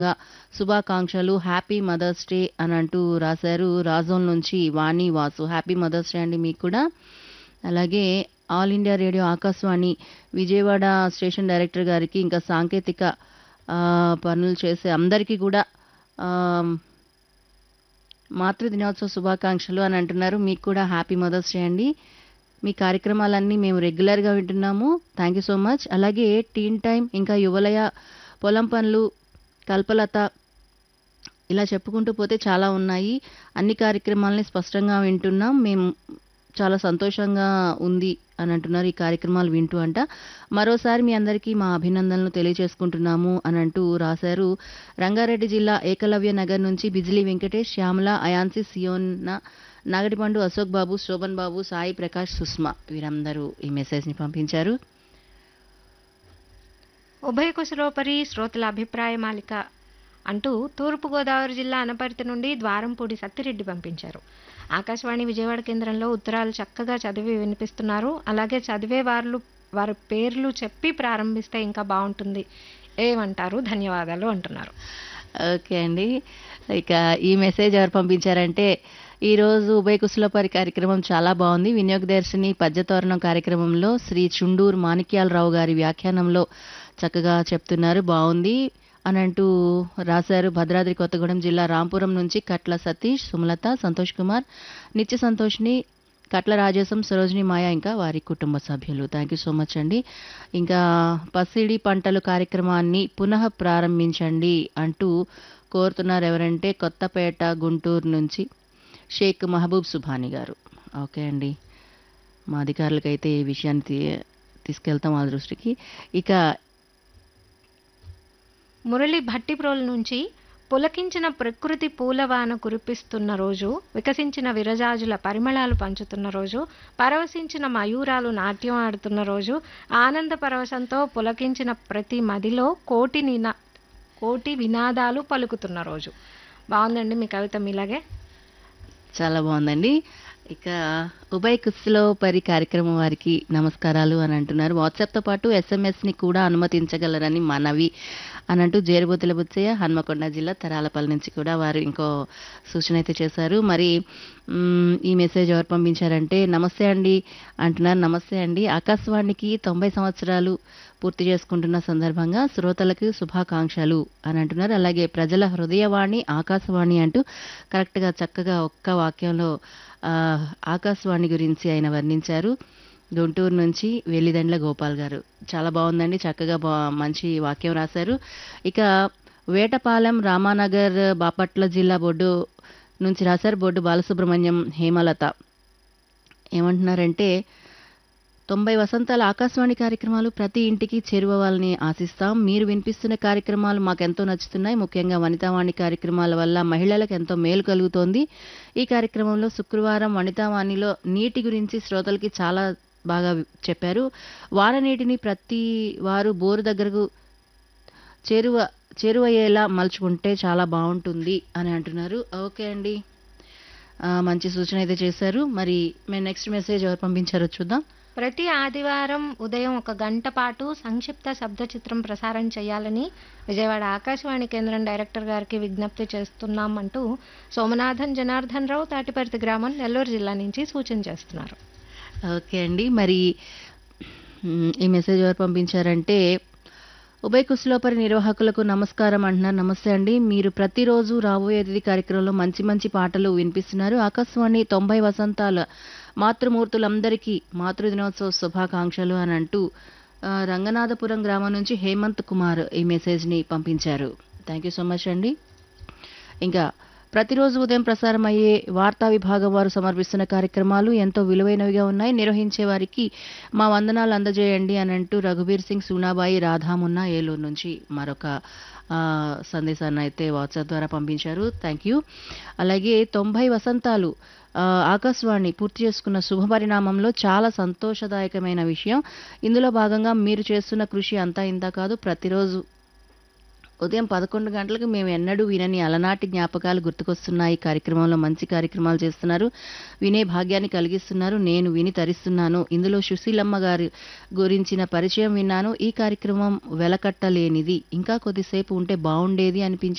గా శుభాకాంక్షలు happy mother's day అని అంటూ రాశారు రాజోన్ నుంచి Vani Vasu happy mother's day అండి మీకు కూడా అలాగే all India radio Akashvani Vijayawada station director గారికి ఇంకా సాంకేతిక ఆ, పనులు చేసే అందరికీ కూడా ఆ, మాతృ దినోత్సవ శుభాకాంక్షలు అని అంటున్నారు మీకు కూడా హ్యాపీ మదర్స్ డే అండి మీ కార్యక్రమాలన్నీ మేము రెగ్యులర్గా వింటున్నాము థ్యాంక్ యూ సో మచ్ అలాగే టీన్ టైం ఇంకా యువలయ పొలం పనులు కల్పలత ఇలా చెప్పుకుంటూ పోతే చాలా ఉన్నాయి అన్ని కార్యక్రమాలని స్పష్టంగా వింటున్నాం మేము చాలా సంతోషంగా ఉంది అని అంటున్నారు ఈ కార్యక్రమాలు వింటూ అంట మరోసారి మీ అందరికీ మా అభినందనలు తెలియజేసుకుంటున్నాము అని అంటూ రాశారు రంగారెడ్డి జిల్లా ఏకలవ్య నగర్ నుంచి బిజిలీ వెంకటేష్ శ్యామల అయాన్సి సియోన్న నాగటిపండు అశోక్ బాబు శోభన్ బాబు సాయి ప్రకాష్ సుష్మా వీరందరూ ఈ మెసేజ్ని పంపించారు ఉభయ కుశలోపరి శ్రోతల అభిప్రాయ మాలిక అంటూ తూర్పుగోదావరి జిల్లా అనపర్తి నుండి ద్వారంపూడి సత్తిరెడ్డి పంపించారు ఆకాశవాణి విజయవాడ కేంద్రంలో ఉత్తరాలు చక్కగా చదివి వినిపిస్తున్నారు అలాగే చదివే వారు వారి పేర్లు చెప్పి ప్రారంభిస్తే ఇంకా బాగుంటుంది ఏమంటారు ధన్యవాదాలు అంటున్నారు ఓకే అండి ఇక ఈ మెసేజ్ ఎవరు పంపించారంటే ఈరోజు ఉభయ కుశలపరి కార్యక్రమం చాలా బాగుంది వినియోగదర్శిని పద్యతోరణం కార్యక్రమంలో శ్రీ చుండూరు మాణిక్యాలరావు గారి వ్యాఖ్యానంలో చక్కగా చెప్తున్నారు బాగుంది అని అంటూ రాశారు భద్రాద్రి కొత్తగూడెం జిల్లా రాంపురం నుంచి కట్ల సతీష్ సుమలత సంతోష్ కుమార్ నిత్య సంతోష్ని కట్ల రాజేశం సరోజిని మాయ ఇంకా వారి కుటుంబ సభ్యులు థ్యాంక్ యూ సో మచ్ అండి ఇంకా పసిడి పంటలు కార్యక్రమాన్ని పునః ప్రారంభించండి అంటూ కోరుతున్నారు ఎవరంటే కొత్తపేట గుంటూరు నుంచి షేక్ మహబూబ్ సుభాని గారు ఓకే అండి మా అధికారులకైతే ఈ విషయాన్ని తీ- తీసుకెళ్తాం వాళ్ళ దృష్టికి ఇక మురళి భట్టిప్రోలు నుంచి పులకించిన ప్రకృతి పూలవాన కురిపిస్తున్న రోజు వికసించిన విరజాజుల పరిమళాలు పంచుతున్న రోజు పరవశించిన మయూరాలు నాట్యం ఆడుతున్న రోజు ఆనంద పరవశంతో పులకించిన ప్రతి మదిలో కోటి నినా కోటి వినాదాలు పలుకుతున్న రోజు బాగుందండి మీ కవిత మీలాగే చాలా బాగుందండి ఇక ఉభయ కుస్సులో పరి కార్యక్రమం వారికి నమస్కారాలు అని అంటున్నారు వాట్సాప్తో పాటు ఎస్ఎంఎస్ని కూడా అనుమతించగలరని మనవి అని అంటూ జేరుబోతుల బుచ్చయ్య హన్మకొండ జిల్లా తరాలపల్లి నుంచి కూడా వారు ఇంకో సూచన అయితే చేశారు మరి మ్, ఈ మెసేజ్ ఎవరు పంపించారంటే నమస్తే అండి అంటున్నారు నమస్తే అండి ఆకాశవాణికి తొంభై సంవత్సరాలు పూర్తి చేసుకుంటున్న సందర్భంగా శ్రోతలకు శుభాకాంక్షలు అని అంటున్నారు అలాగే ప్రజల హృదయవాణి ఆకాశవాణి అంటూ కరెక్ట్గా చక్కగా ఒక్క వాక్యంలో ఆ, ఆకాశవాణి గురించి ఆయన వర్ణించారు గుంటూరు నుంచి వెల్లిదండ్ల గోపాల్ గారు చాలా బాగుందండి చక్కగా బా మంచి వాక్యం రాశారు ఇక వేటపాలెం రామానగర్ బాపట్ల జిల్లా బొడ్డు నుంచి రాశారు బొడ్డు బాలసుబ్రహ్మణ్యం హేమలత ఏమంటున్నారంటే తొంభై వసంతాల ఆకాశవాణి కార్యక్రమాలు ప్రతి ఇంటికి చేరువవ్వాలని ఆశిస్తాం మీరు వినిపిస్తున్న కార్యక్రమాలు మాకెంతో నచ్చుతున్నాయి ముఖ్యంగా వనితావాణి కార్యక్రమాల వల్ల మహిళలకు ఎంతో మేలు కలుగుతోంది ఈ కార్యక్రమంలో శుక్రవారం వనితావాణిలో నీటి గురించి శ్రోతలకి చాలా బాగా వి- చెప్పారు వార నీటిని ప్రతి వారు బోరు దగ్గరకు చేరువ చేరువయ్యేలా మలుచుకుంటే చాలా బాగుంటుంది అని అంటున్నారు ఓకే అండి ఆ, మంచి సూచన అయితే చేశారు మరి మేము నెక్స్ట్ మెసేజ్ ఎవరు పంపించారో చూద్దాం ప్రతి ఆదివారం ఉదయం ఒక గంట పాటు సంక్షిప్త శబ్ద చిత్రం ప్రసారం చేయాలని విజయవాడ ఆకాశవాణి కేంద్రం డైరెక్టర్ గారికి విజ్ఞప్తి చేస్తున్నాం అంటూ సోమనాథన్ జనార్దన్ రావు తాటిపర్తి గ్రామం నెల్లూరు జిల్లా నుంచి సూచన చేస్తున్నారు ఓకే అండి మరి మ్, ఈ మెసేజ్ ఎవరు పంపించారంటే ఉభయ కుశలోపరి నిర్వాహకులకు నమస్కారం అంటున్నారు నమస్తే అండి మీరు ప్రతిరోజు రాబోయే అతిథి కార్యక్రమంలో మంచి మంచి పాటలు వినిపిస్తున్నారు ఆకాశవాణి తొంభై వసంతాల మాతృమూర్తులందరికీ మాతృ దినోత్సవ శుభాకాంక్షలు అని అంటూ ఆ, రంగనాథపురం గ్రామం నుంచి హేమంత్ కుమార్ ఈ మెసేజ్ని పంపించారు థ్యాంక్ యూ సో మచ్ అండి ఇంకా ప్రతిరోజు ఉదయం ప్రసారం అయ్యే వార్తా విభాగం వారు సమర్పిస్తున్న కార్యక్రమాలు ఎంతో విలువైనవిగా ఉన్నాయి నిర్వహించే వారికి మా వందనాలు అందజేయండి అని అంటూ రఘుబీర్ సింగ్ సూనాబాయి రాధామున్న ఏలూరు నుంచి మరొక ఆ, సందేశాన్ని అయితే వాట్సాప్ ద్వారా పంపించారు థ్యాంక్ యూ అలాగే తొంభై వసంతాలు ఆ, ఆకాశవాణి పూర్తి చేసుకున్న శుభ పరిణామంలో చాలా సంతోషదాయకమైన విషయం ఇందులో భాగంగా మీరు చేస్తున్న కృషి అంతా ఇంత కాదు ప్రతిరోజు ఉదయం పదకొండు గంటలకు మేము ఎన్నడూ వినని అలనాటి జ్ఞాపకాలు గుర్తుకొస్తున్నాయి కార్యక్రమంలో మంచి కార్యక్రమాలు చేస్తున్నారు వినే భాగ్యాన్ని కలిగిస్తున్నారు నేను విని తరిస్తున్నాను ఇందులో సుశీలమ్మ గారి గురించిన పరిచయం విన్నాను ఈ కార్యక్రమం వెలకట్టలేనిది ఇంకా కొద్దిసేపు ఉంటే బాగుండేది అనిపించి